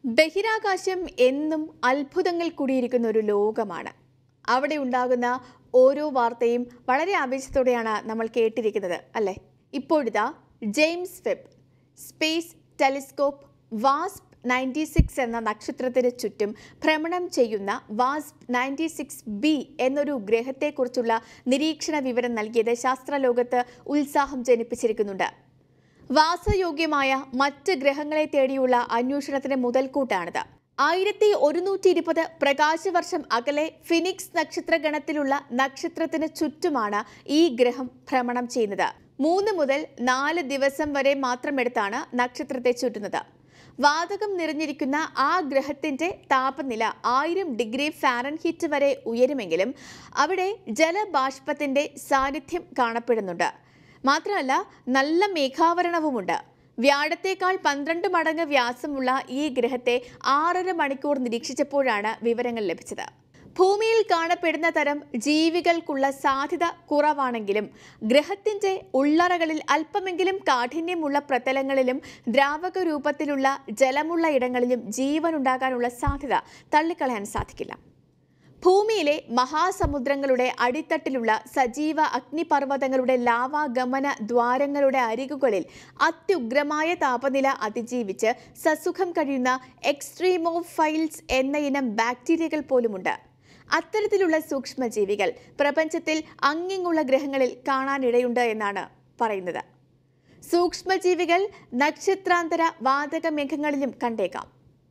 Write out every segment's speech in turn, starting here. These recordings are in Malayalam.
ബഹിരാകാശം എന്നും അത്ഭുതങ്ങൾ കൂടിയിരിക്കുന്ന ഒരു ലോകമാണ് അവിടെ ഉണ്ടാകുന്ന ഓരോ വാർത്തയും വളരെ ആവേശത്തോടെയാണ് നമ്മൾ കേട്ടിരിക്കുന്നത് അല്ലേ ഇപ്പോഴിതാ ജെയിംസ് വെബ് സ്പേസ് ടെലിസ്കോപ്പ് വാസ്പ് നയൻറ്റി സിക്സ് എന്ന നക്ഷത്രത്തിന് ചുറ്റും ഭ്രമണം ചെയ്യുന്ന വാസ്പ് നയൻറ്റി സിക്സ് ബി എന്നൊരു ഗ്രഹത്തെക്കുറിച്ചുള്ള നിരീക്ഷണ വിവരം നൽകിയത് ശാസ്ത്രലോകത്ത് ഉത്സാഹം ജനിപ്പിച്ചിരിക്കുന്നുണ്ട് വാസയോഗ്യമായ മറ്റ് ഗ്രഹങ്ങളെ തേടിയുള്ള അന്വേഷണത്തിന് മുതൽക്കൂട്ടാണിത് ആയിരത്തി ഒരുന്നൂറ്റി ഇരുപത് പ്രകാശവർഷം അകലെ ഫിനിക്സ് നക്ഷത്രഗണത്തിലുള്ള നക്ഷത്രത്തിന് ചുറ്റുമാണ് ഈ ഗ്രഹം ഭ്രമണം ചെയ്യുന്നത് മൂന്ന് മുതൽ നാല് ദിവസം വരെ മാത്രമെടുത്താണ് നക്ഷത്രത്തെ ചുറ്റുന്നത് വാതകം നിറഞ്ഞിരിക്കുന്ന ആ ഗ്രഹത്തിന്റെ താപനില ആയിരം ഡിഗ്രി ഫാരൻഹീറ്റ് വരെ ഉയരുമെങ്കിലും അവിടെ ജലബാഷ്പത്തിന്റെ സാന്നിധ്യം കാണപ്പെടുന്നുണ്ട് മാത്രമല്ല നല്ല മേഘാവരണവുമുണ്ട് വ്യാഴത്തേക്കാൾ പന്ത്രണ്ട് മടങ്ങ് വ്യാസമുള്ള ഈ ഗ്രഹത്തെ ആറര മണിക്കൂർ നിരീക്ഷിച്ചപ്പോഴാണ് വിവരങ്ങൾ ലഭിച്ചത് ഭൂമിയിൽ കാണപ്പെടുന്ന തരം ജീവികൾക്കുള്ള സാധ്യത കുറവാണെങ്കിലും ഗ്രഹത്തിന്റെ ഉള്ളറകളിൽ അല്പമെങ്കിലും കാഠിന്യമുള്ള പ്രതലങ്ങളിലും ദ്രാവക രൂപത്തിലുള്ള ജലമുള്ള ഇടങ്ങളിലും ജീവൻ ഉണ്ടാകാനുള്ള സാധ്യത തള്ളിക്കളയാൻ സാധിക്കില്ല ഭൂമിയിലെ മഹാസമുദ്രങ്ങളുടെ അടിത്തട്ടിലുള്ള സജീവ അഗ്നിപർവ്വതങ്ങളുടെ ലാവാഗമന ദ്വാരങ്ങളുടെ അരികുകളിൽ അത്യുഗ്രമായ താപനില അതിജീവിച്ച് സസുഖം കഴിയുന്ന എക്സ്ട്രീമോഫൈൽസ് എന്ന ഇനം ബാക്ടീരിയകൾ പോലുമുണ്ട് അത്തരത്തിലുള്ള സൂക്ഷ്മജീവികൾ പ്രപഞ്ചത്തിൽ അങ്ങിങ്ങുള്ള ഗ്രഹങ്ങളിൽ കാണാനിടയുണ്ട് എന്നാണ് പറയുന്നത് സൂക്ഷ്മജീവികൾ നക്ഷത്രാന്തര വാതക മേഘങ്ങളിലും കണ്ടേക്കാം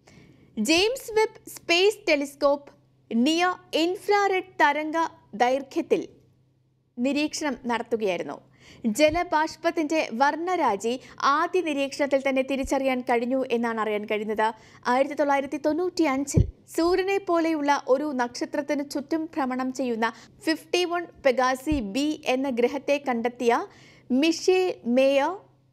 James Webb Space Telescope near infrared തരംഗ ദൈർഘ്യത്തിൽ നിരീക്ഷണം നടത്തുകയായിരുന്നു ജലബാഷ്പത്തിന്റെ വർണ്ണരാജി ആദ്യ നിരീക്ഷണത്തിൽ തന്നെ തിരിച്ചറിയാൻ കഴിഞ്ഞു എന്നാണ് അറിയാൻ കഴിയുന്നത് ആയിരത്തി തൊള്ളായിരത്തി തൊണ്ണൂറ്റി അഞ്ചിൽ സൂര്യനെ പോലെയുള്ള ഒരു നക്ഷത്രത്തിന് ചുറ്റും ഭ്രമണം ചെയ്യുന്ന ഫിഫ്റ്റി വൺ പെഗാസി ബി എന്ന ഗ്രഹത്തെ കണ്ടെത്തിയ മിഷേ മേയർ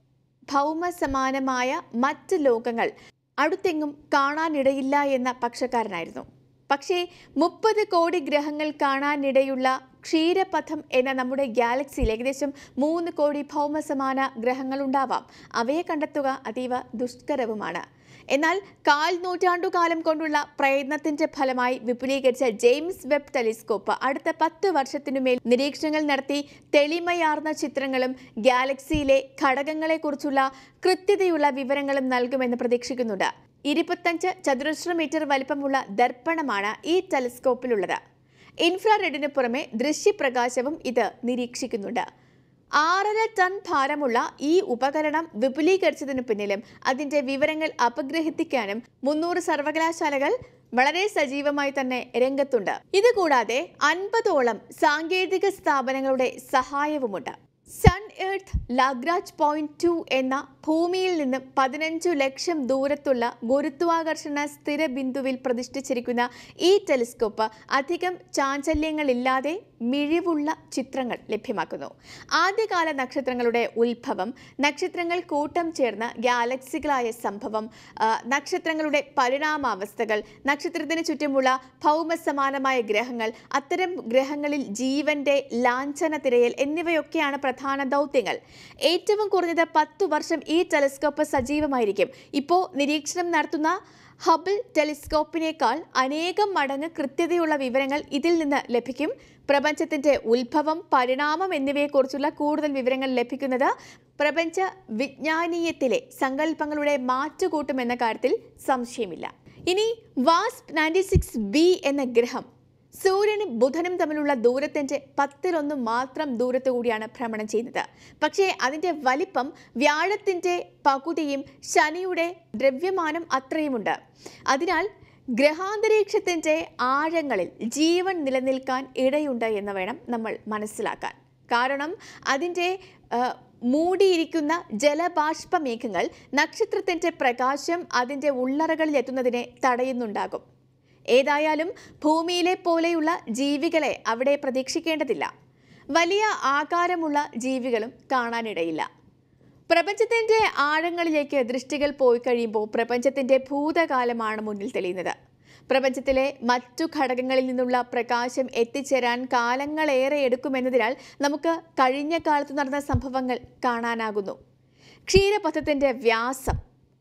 ഭൗമസമാനമായ മറ്റ് ലോകങ്ങൾ അടുത്തെങ്ങും കാണാനിടയില്ല എന്ന പക്ഷക്കാരനായിരുന്നു പക്ഷേ മുപ്പത് കോടി ഗ്രഹങ്ങൾ കാണാനിടയുള്ള ക്ഷീരപഥം എന്ന നമ്മുടെ ഗാലക്സിയിൽ ഏകദേശം മൂന്ന് കോടി ഭൗമസമാന ഗ്രഹങ്ങൾ ഉണ്ടാവാം അവയെ കണ്ടെത്തുക അതീവ ദുഷ്കരവുമാണ് എന്നാൽ കാൽ നൂറ്റാണ്ടുകാലം കൊണ്ടുള്ള പ്രയത്നത്തിന്റെ ഫലമായി വിപുലീകരിച്ച ജെയിംസ് വെബ് ടെലിസ്കോപ്പ് അടുത്ത പത്ത് വർഷത്തിനുമേൽ നിരീക്ഷണങ്ങൾ നടത്തി തെളിമയാർന്ന ചിത്രങ്ങളും ഗാലക്സിയിലെ ഘടകങ്ങളെക്കുറിച്ചുള്ള കൃത്യതയുള്ള വിവരങ്ങളും നൽകുമെന്ന് പ്രതീക്ഷിക്കുന്നുണ്ട് ഇരുപത്തഞ്ച് ചതുരശ്ര മീറ്റർ വലിപ്പമുള്ള ദർപ്പണമാണ് ഈ ടെലിസ്കോപ്പിലുള്ളത് ഇൻഫ്രാറെഡിന് പുറമെ ദൃശ്യപ്രകാശവും ഇത് നിരീക്ഷിക്കുന്നുണ്ട് ആറര ടൺ ഭാരമുള്ള ഈ ഉപകരണം വിപുലീകരിച്ചതിനു പിന്നിലും അതിന്റെ വിവരങ്ങൾ അപഗ്രഹിക്കാനും മുന്നൂറ് സർവകലാശാലകൾ വളരെ സജീവമായി തന്നെ രംഗത്തുണ്ട് ഇതുകൂടാതെ അൻപതോളം സാങ്കേതിക സ്ഥാപനങ്ങളുടെ സഹായവുമുണ്ട് sun earth Lagrange point two എന്ന ഭൂമിയിൽ നിന്ന് പതിനഞ്ചു ലക്ഷം ദൂരത്തുള്ള ഗുരുത്വാകർഷണ സ്ഥിര ബിന്ദുവിൽ പ്രതിഷ്ഠിച്ചിരിക്കുന്ന ഈ ടെലിസ്കോപ്പ് അധികം ചാഞ്ചല്യങ്ങളില്ലാതെ മിഴിവുള്ള ചിത്രങ്ങൾ ലഭ്യമാക്കുന്നു ആദ്യകാല നക്ഷത്രങ്ങളുടെ ഉത്ഭവം നക്ഷത്രങ്ങൾ കൂട്ടം ചേർന്ന് ഗാലക്സികളായ സംഭവം ആ, നക്ഷത്രങ്ങളുടെ പരിണാമാവസ്ഥകൾ നക്ഷത്രത്തിന് ചുറ്റുമുള്ള ഭൗമസമാനമായ ഗ്രഹങ്ങൾ അത്തരം ഗ്രഹങ്ങളിൽ ജീവന്റെ ലാഞ്ചന തിരയൽ എന്നിവയൊക്കെയാണ് പ്രധാന ദൗത്യങ്ങൾ ഏറ്റവും കുറഞ്ഞത് പത്തു വർഷം ഈ ടെലിസ്കോപ്പ് സജീവമായിരിക്കും ഇപ്പോൾ നിരീക്ഷണം നടത്തുന്ന ഹബിൾ ടെലിസ്കോപ്പിനേക്കാൾ അനേകം മടങ്ങ് കൃത്യതയുള്ള വിവരങ്ങൾ ഇതിൽ നിന്ന് ലഭിക്കും പ്രപഞ്ചത്തിന്റെ ഉത്ഭവം പരിണാമം എന്നിവയെക്കുറിച്ചുള്ള കൂടുതൽ വിവരങ്ങൾ ലഭിക്കുന്നത് പ്രപഞ്ച വിജ്ഞാനീയത്തിലെ സങ്കല്പങ്ങളുടെ മാറ്റുകൂട്ടുമെന്ന കാര്യത്തിൽ സംശയമില്ല ഇനി വാസ്പ് നയൻറ്റി സിക്സ് ബി എന്ന ഗ്രഹം സൂര്യനും ബുധനും തമ്മിലുള്ള ദൂരത്തിൻ്റെ പത്തിലൊന്ന് മാത്രം ദൂരത്തു കൂടിയാണ് ഭ്രമണം ചെയ്യുന്നത് പക്ഷേ അതിൻ്റെ വലിപ്പം വ്യാഴത്തിൻ്റെ പകുതിയും ശനിയുടെ ദ്രവ്യമാനം അത്രയുമുണ്ട് അതിനാൽ ഗ്രഹാന്തരീക്ഷത്തിൻ്റെ ആഴങ്ങളിൽ ജീവൻ നിലനിൽക്കാൻ ഇടയുണ്ട് എന്ന് വേണം നമ്മൾ മനസ്സിലാക്കാൻ കാരണം അതിൻ്റെ ആ, മൂടിയിരിക്കുന്ന ജലബാഷ്പ മേഘങ്ങൾ നക്ഷത്രത്തിൻ്റെ പ്രകാശം അതിൻ്റെ ഉള്ളറകളിൽ എത്തുന്നതിനെ തടയുന്നുണ്ടാകും ഏതായാലും ഭൂമിയിലെ പോലെയുള്ള ജീവികളെ അവിടെ പ്രതീക്ഷിക്കേണ്ടതില്ല വലിയ ആകാരമുള്ള ജീവികളും കാണാനിടയില്ല പ്രപഞ്ചത്തിന്റെ ആഴങ്ങളിലേക്ക് ദൃഷ്ടികൾ പോയി കഴിയുമ്പോൾ പ്രപഞ്ചത്തിന്റെ ഭൂതകാലമാണ് മുന്നിൽ തെളിയുന്നത് പ്രപഞ്ചത്തിലെ മറ്റു ഘടകങ്ങളിൽ നിന്നുള്ള പ്രകാശം എത്തിച്ചേരാൻ കാലങ്ങളേറെ എടുക്കുമെന്നതിനാൽ നമുക്ക് കഴിഞ്ഞ കാലത്ത് നടന്ന സംഭവങ്ങൾ കാണാനാകുന്നു ക്ഷീരപഥത്തിന്റെ വ്യാസം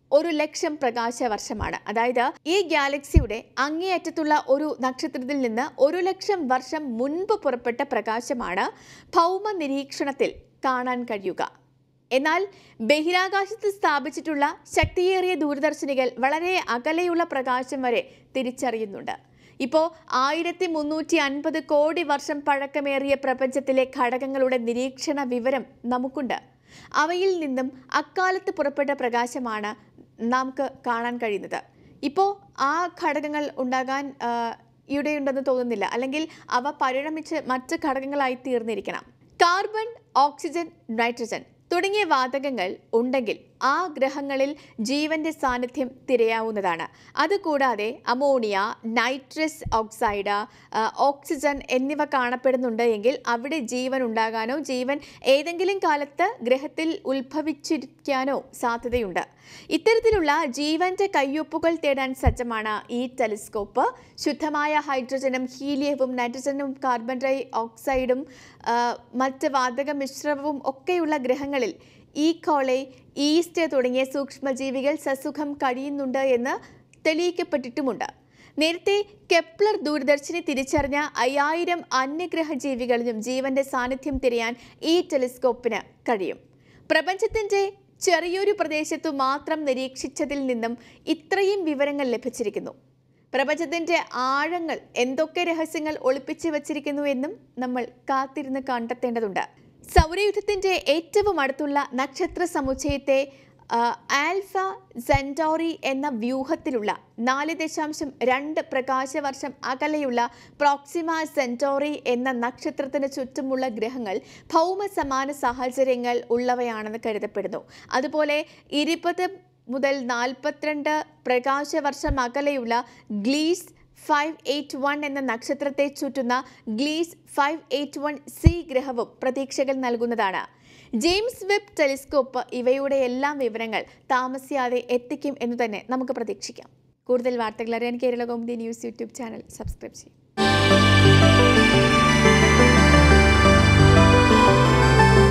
ഒരു ലക്ഷം പ്രകാശ വർഷമാണ് അതായത് ഈ ഗാലക്സിയുടെ അങ്ങേയറ്റത്തുള്ള ഒരു നക്ഷത്രത്തിൽ നിന്ന് ഒരു ലക്ഷം വർഷം മുൻപ് പുറപ്പെട്ട പ്രകാശമാണ് ഭൗമ നിരീക്ഷണത്തിൽ കാണാൻ കഴിയുക എന്നാൽ ബഹിരാകാശത്ത് സ്ഥാപിച്ചിട്ടുള്ള ശക്തിയേറിയ ദൂരദർശിനികൾ വളരെ അകലെയുള്ള പ്രകാശം വരെ തിരിച്ചറിയുന്നുണ്ട് ഇപ്പോൾ ആയിരത്തി മുന്നൂറ്റി അൻപത് കോടി വർഷം പഴക്കമേറിയ പ്രപഞ്ചത്തിലെ ഘടകങ്ങളുടെ നിരീക്ഷണ വിവരം നമുക്കുണ്ട് അവയിൽ നിന്നും അക്കാലത്ത് പുറപ്പെട്ട പ്രകാശമാണ് നമുക്ക് കാണാൻ കഴിയുന്നത് ഇപ്പോൾ ആ ഘടകങ്ങൾ ഉണ്ടാകാൻ ആ, ഇവിടെയുണ്ടെന്ന് തോന്നുന്നില്ല അല്ലെങ്കിൽ അവ പരിണമിച്ച് മറ്റ് ഘടകങ്ങളായി തീർന്നിരിക്കണം കാർബൺ ഓക്സിജൻ നൈട്രജൻ തുടങ്ങിയ വാതകങ്ങൾ ഉണ്ടെങ്കിൽ ആ ഗ്രഹങ്ങളിൽ ജീവന്റെ സാന്നിധ്യം തിരയാവുന്നതാണ് അതുകൂടാതെ അമോണിയ നൈട്രസ് ഓക്സൈഡ് ആ, ഓക്സിജൻ എന്നിവ കാണപ്പെടുന്നുണ്ട് എങ്കിൽ അവിടെ ജീവൻ ഉണ്ടാകാനോ ജീവൻ ഏതെങ്കിലും കാലത്ത് ഗ്രഹത്തിൽ ഉത്ഭവിച്ചിരിക്കാനോ സാധ്യതയുണ്ട് ഇത്തരത്തിലുള്ള ജീവന്റെ കയ്യൊപ്പുകൾ തേടാൻ സജ്ജമാണ് ഈ ടെലിസ്കോപ്പ് ശുദ്ധമായ ഹൈഡ്രജനും ഹീലിയവും നൈട്രജനും കാർബൺ ഡൈ ഓക്സൈഡും ആ, മറ്റ് വാതക മിശ്രവും ഒക്കെയുള്ള ഗ്രഹങ്ങളിൽ ഈ കോളെ ഈസ്റ്റ് തുടങ്ങിയ സൂക്ഷ്മജീവികൾ സസുഖം കഴിയുന്നുണ്ട് എന്ന് തെളിയിക്കപ്പെട്ടിട്ടുമുണ്ട് നേരത്തെ കെപ്ലർ ദൂരദർശിനി തിരിച്ചറിഞ്ഞ അയ്യായിരം അന്യഗ്രഹ ജീവികളിലും ജീവന്റെ സാന്നിധ്യം തിരയാൻ ഈ ടെലിസ്കോപ്പിന് കഴിയും പ്രപഞ്ചത്തിന്റെ ചെറിയൊരു പ്രദേശത്തു മാത്രം നിരീക്ഷിച്ചതിൽ നിന്നും ഇത്രയും വിവരങ്ങൾ ലഭിച്ചിരിക്കുന്നു പ്രപഞ്ചത്തിന്റെ ആഴങ്ങൾ എന്തൊക്കെ രഹസ്യങ്ങൾ ഒളിപ്പിച്ചു വച്ചിരിക്കുന്നു എന്നും നമ്മൾ കാത്തിരുന്ന് കണ്ടെത്തേണ്ടതുണ്ട് സൗരയൂഥത്തിന്റെ ഏറ്റവും അടുത്തുള്ള നക്ഷത്ര സമുച്ചയത്തെ ആ, ആൽഫ സെന്റോറി എന്ന വ്യൂഹത്തിലുള്ള നാല് ദശാംശം രണ്ട് പ്രകാശവർഷം അകലെയുള്ള പ്രോക്സിമ സെന്റോറി എന്ന നക്ഷത്രത്തിന് ചുറ്റുമുള്ള ഗ്രഹങ്ങൾ ഭൗമ സമാന സാഹചര്യങ്ങൾ ഉള്ളവയാണെന്ന് കരുതപ്പെടുന്നു അതുപോലെ ഇരുപത് മുതൽ നാൽപ്പത്തിരണ്ട് പ്രകാശവർഷം അകലെയുള്ള ഗ്ലീസ് ഫൈവ് എയ്റ്റ് വൺ എന്ന നക്ഷത്രത്തെ ചുറ്റുന്ന Gliese five eight one C ഗ്രഹവും പ്രതീക്ഷകൾ നൽകുന്നതാണ് ജെയിംസ് വെബ് ടെലിസ്കോപ്പ് ഇവയുടെ എല്ലാം വിവരങ്ങൾ താമസിയാതെ എത്തിക്കും എന്ന് തന്നെ നമുക്ക് പ്രതീക്ഷിക്കാം കൂടുതൽ വാർത്തകൾ അറിയാൻ Kerala Kaumudi news YouTube channel subscribe ചെയ്യും